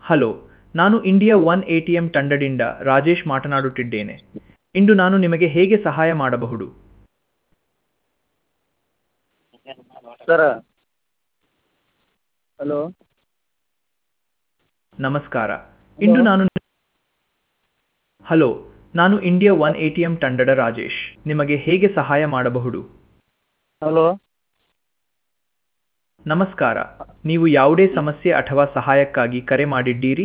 Hello ನಾನು India one A T M ತಂಡದಿಂದ ರಾಜೇಶ್ ಮಾತನಾಡುತ್ತಿದ್ದೇನೆ ಇಂದು ನಾನು ನಿಮಗೆ ಹೇಗೆ ಸಹಾಯ ಮಾಡಬಹುದು ಸರ ಹಲೋ ನಮಸ್ಕಾರ ಇಂದು ನಾನು ಹಲೋ ನಾನು India one A T M ತಂಡದ ರಾಜೇಶ್ ನಿಮಗೆ ಹೇಗೆ ಸಹಾಯ ಮಾಡಬಹುದು ಹಲೋ ನಮಸ್ಕಾರ ನೀವು ಯಾವುದೇ ಸಮಸ್ಯೆ ಅಥವಾ ಸಹಾಯಕ್ಕಾಗಿ ಕರೆ ಮಾಡಿದ್ದೀರಿ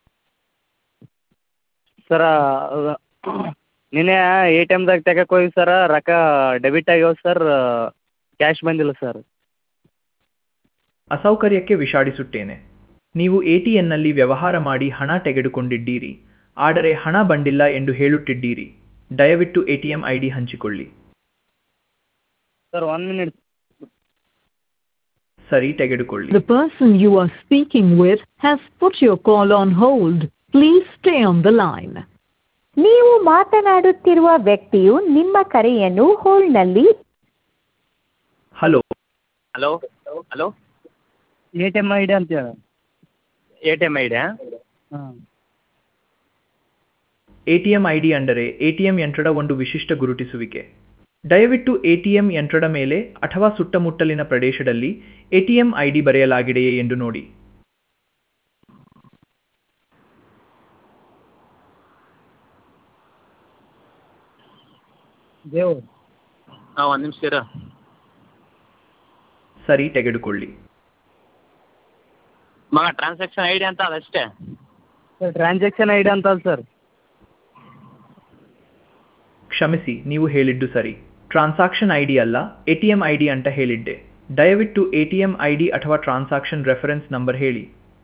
ಸರ ನಿನ್ನೆ ಎ ಟಿ ಎಮ್ದಾಗ ತೆಗಕ್ಕೆ ಹೋಗಿ ಸರ ರೊಕ್ಕ ಡೆಬಿಟ್ ಆಗ್ಯಾವ ಸರ್ ಕ್ಯಾಶ್ ಬಂದಿಲ್ಲ ಸರ್ ಅಸೌಕರ್ಯಕ್ಕೆ ವಿಷಾಡಿಸುತ್ತೇನೆ ನೀವು ಎ ಟಿ ಎನ್ನಲ್ಲಿ ವ್ಯವಹಾರ ಮಾಡಿ ಹಣ ತೆಗೆದುಕೊಂಡಿದ್ದೀರಿ ಆದರೆ ಹಣ ಬಂದಿಲ್ಲ ಎಂದು ಹೇಳುತ್ತಿದ್ದೀರಿ ದಯವಿಟ್ಟು A T M I D ಹಂಚಿಕೊಳ್ಳಿ ಸರ್ ಒನ್ ಮಿನಿಟ್ ಸರಿ ತೆಗೆದುಕೊಳ್ಳಿ The person you are speaking with has put your call on hold. Please stay on the line. ನೀವು ಮಾತನಾಡುತ್ತಿರುವ ವ್ಯಕ್ತಿಯು ನಿಮ್ಮ ಕರೆಯನ್ನು ಹೋಲ್ಡ್ನಲ್ಲಿ hello hello hello A T M I D ಅಂತೇಳಿ A T M I D ಹಾಂ A T M I D ಅಂದರೆ A T M ಯಂತ್ರದ ಒಂದು ವಿಶಿಷ್ಟ ಗುರುತಿಸುವಿಕೆ ದಯವಿಟ್ಟು ಎ ಟಿ ಎಂ ಯಂತ್ರದ ಮೇಲೆ ಅಥವಾ ಸುತ್ತಮುತ್ತಲಿನ ಪ್ರದೇಶದಲ್ಲಿ A T M I D ಬರೆಯಲಾಗಿದೆಯೇ ಎಂದು ನೋಡಿ ದೇವ್ ಹಾಂ ಒಂದು ನಿಮಿಷ ಇರ ಸರಿ ತೆಗೆದುಕೊಳ್ಳಿ ಮಗ ಟ್ರಾನ್ಸಾಕ್ಷನ್ ಐ ಡಿ ಅಂತ ಅದಷ್ಟೇ ಸರ್ ಟ್ರಾನ್ಸಾಕ್ಷನ್ ಐ ಡಿ ಅಂತ ಅಲ್ಲ ಸರ್ ಕ್ಷಮಿಸಿ ನೀವು ಹೇಳಿದ್ದು ಸರಿ ಟ್ರಾನ್ಸಾಕ್ಷನ್ ಐ ಡಿ ಅಲ್ಲ A T M I D ಅಂತ ಹೇಳಿದ್ದೆ ದಯವಿಟ್ಟು A T M I D ಅಥವಾ ಟ್ರಾನ್ಸಾಕ್ಷನ್ ರೆಫರೆನ್ಸ್ ನಂಬರ್ ಹೇಳಿ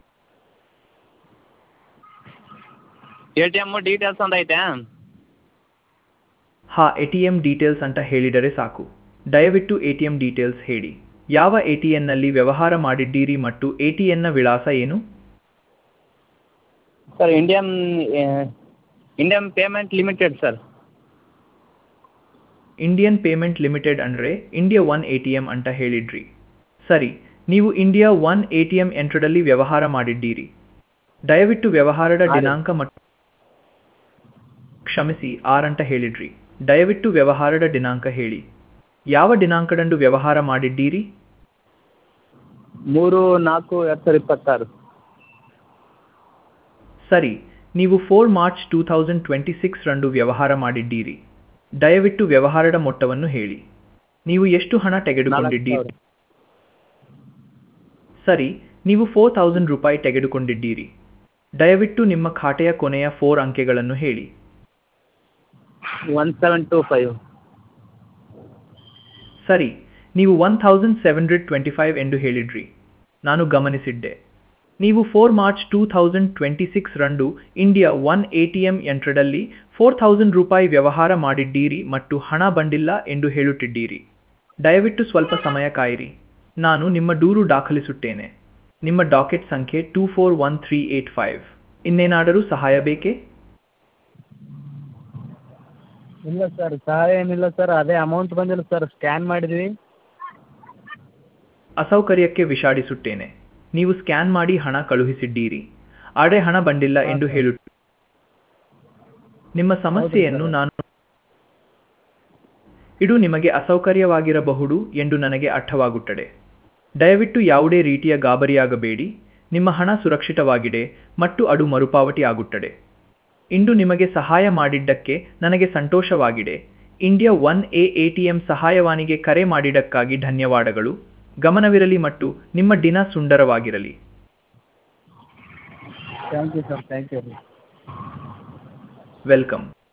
ಎ ಟಿ ಎಮ್ ಡೀಟೇಲ್ಸ್ ಅಂತ ಐತೆ ಹಾ ಎ ಟಿ ಎಂ ಡೀಟೇಲ್ಸ್ ಅಂತ ಹೇಳಿದರೆ ಸಾಕು ದಯವಿಟ್ಟು ಎ ಟಿ ಎಂ ಡೀಟೇಲ್ಸ್ ಹೇಳಿ ಯಾವ ಎ ಟಿ ಎನ್ನಲ್ಲಿ ವ್ಯವಹಾರ ಮಾಡಿದ್ದೀರಿ ಮತ್ತು ಎ ಟಿ ಎನ್ನ ವಿಳಾಸ ಏನು sir Indian Indian payment limited sir Indian payment limited ಅಂದರೆ India one A T M ಅಂತ ಹೇಳಿದ್ರಿ ಸರಿ ನೀವು India one A T M ಯಂತ್ರದಲ್ಲಿ ವ್ಯವಹಾರ ಮಾಡಿದ್ದೀರಿ ದಯವಿಟ್ಟು ವ್ಯವಹಾರದ ದಿನಾಂಕ ಮತ್ತು ಕ್ಷಮಿಸಿ ಆರ್ ಅಂತ ಹೇಳಿದ್ರಿ ದಯವಿಟ್ಟು ವ್ಯವಹಾರದ ದಿನಾಂಕ ಹೇಳಿ ಯಾವ ದಿನಾಂಕದಂದು ವ್ಯವಹಾರ ಮಾಡಿದ್ದೀರಿ ಮೂರು ನಾಲ್ಕು ಎರಡು ಸಾವಿರ ಇಪ್ಪತ್ತಾರು ಸರಿ ನೀವು four March two thousand twenty six ರಂದು ವ್ಯವಹಾರ ಮಾಡಿದ್ದೀರಿ ದಯವಿಟ್ಟು ವ್ಯವಹಾರದ ಮೊತ್ತವನ್ನು ಹೇಳಿ ನೀವು ಎಷ್ಟು ಹಣ ನಾಲ್ಕು ತೆಗೆದುಕೊಂಡಿದ್ದೀರಿ ಸಾವಿರ ಸರಿ ನೀವು ಫೋರ್ ಥೌಸಂಡ್ ರೂಪಾಯಿ ತೆಗೆದುಕೊಂಡಿದ್ದೀರಿ ದಯವಿಟ್ಟು ನಿಮ್ಮ ಖಾತೆಯ ಕೊನೆಯ ಫೋರ್ ಅಂಕೆಗಳನ್ನು ಹೇಳಿ ಒನ್ ಸೆವೆನ್ ಟು ಫೈವ್ ಸರಿ ನೀವು one thousand seven hundred twenty five ಎಂದು ಹೇಳಿದ್ರಿ ನಾನು ಗಮನಿಸಿದ್ದೆ ನೀವು four March two thousand twenty six ರಂದು India one A T M ಯಂತ್ರದಲ್ಲಿ ಫೋರ್ ಥೌಸಂಡ್ ರೂಪಾಯಿ ವ್ಯವಹಾರ ಮಾಡಿದ್ದೀರಿ ಮತ್ತು ಹಣ ಬಂದಿಲ್ಲ ಎಂದು ಹೇಳುತ್ತಿದ್ದೀರಿ ದಯವಿಟ್ಟು ಸ್ವಲ್ಪ ಸಮಯ ಕಾಯಿರಿ ನಾನು ನಿಮ್ಮ ದೂರು ದಾಖಲಿಸುತ್ತೇನೆ ನಿಮ್ಮ ಡಾಕೆಟ್ ಸಂಖ್ಯೆ two four one three eight five ಇನ್ನೇನಾದರೂ ಸಹಾಯ ಬೇಕೇ ಇಲ್ಲ ಸರ್ ಸಹಾಯ ಏನಿಲ್ಲ ಸರ್ ಅದೇ ಅಮೌಂಟ್ ಬಂದಿಲ್ಲ ಸರ್ ಸ್ಕ್ಯಾನ್ ಮಾಡಿದ್ವಿ ಅಸೌಕರ್ಯಕ್ಕೆ ವಿಷಾಡಿಸುತ್ತೇನೆ ನೀವು ಸ್ಕ್ಯಾನ್ ಮಾಡಿ ಹಣ ಕಳುಹಿಸಿದ್ದೀರಿ ಆದರೆ ಹಣ ಬಂದಿಲ್ಲ ಎಂದು ಹೇಳು ನಿಮ್ಮ ಸಮಸ್ಯೆಯನ್ನು ನಾನು ಇದು ನಿಮಗೆ ಅಸೌಕರ್ಯವಾಗಿರಬಹುದು ಎಂದು ನನಗೆ ಅರ್ಥವಾಗುತ್ತದೆ ದಯವಿಟ್ಟು ಯಾವುದೇ ರೀತಿಯ ಗಾಬರಿಯಾಗಬೇಡಿ ನಿಮ್ಮ ಹಣ ಸುರಕ್ಷಿತವಾಗಿದೆ ಮತ್ತು ಅದು ಮರುಪಾವತಿ ಆಗುತ್ತದೆ ಇಂದು ನಿಮಗೆ ಸಹಾಯ ಮಾಡಿದ್ದಕ್ಕೆ ನನಗೆ ಸಂತೋಷವಾಗಿದೆ India one A A T M ಸಹಾಯವಾಣಿಗೆ ಕರೆ ಮಾಡಿದ್ದಕ್ಕಾಗಿ ಧನ್ಯವಾದಗಳು ಗಮನವಿರಲಿ ಮತ್ತು ನಿಮ್ಮ ದಿನ ಸುಂದರವಾಗಿರಲಿ thank you sir thank you welcome